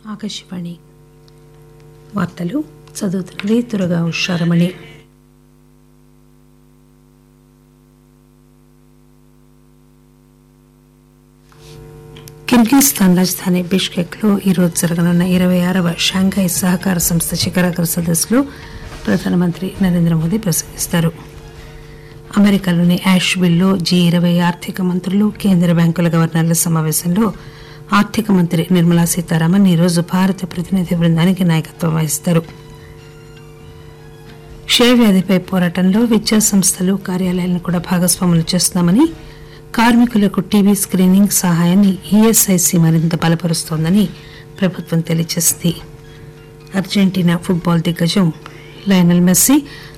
ఆకాశవాణి వార్తలు చదువుతున్నది తురగా ఉషారమణి కిర్గిస్థాన్ రాజధాని బిష్కెక్ లో ఈరోజు జరగనున్న ఇరవై ఆరవ షాంఘై సహకార సంస్థ శిఖరాగ్ర సదస్సులో ప్రధానమంత్రి నరేంద్ర మోదీ ప్రసంగిస్తారు అమెరికాలోని యాష్విల్లో జీ ఇరవై ఆర్థిక మంత్రులు కేంద్ర బ్యాంకుల గవర్నర్ల సమావేశంలో ఆర్థిక మంత్రి నిర్మలా సీతారామన్ ఈరోజు భారత ప్రతినిధి బృందానికి నాయకత్వం వహిస్తారు క్షయవ్యాధిపై పోరాటంలో విద్యా సంస్థలు కార్యాలయాలను కూడా భాగస్వాములు చేస్తున్నామని కార్మికులకు టీబీ స్క్రీనింగ్ సహాయాన్ని ఈఎస్ఐసి మరింత బలపరుస్తోందని ప్రభుత్వం తెలియజేసింది అర్జెంటీనా ఫుట్బాల్ దిగ్గజం లయనల్ మెస్సీ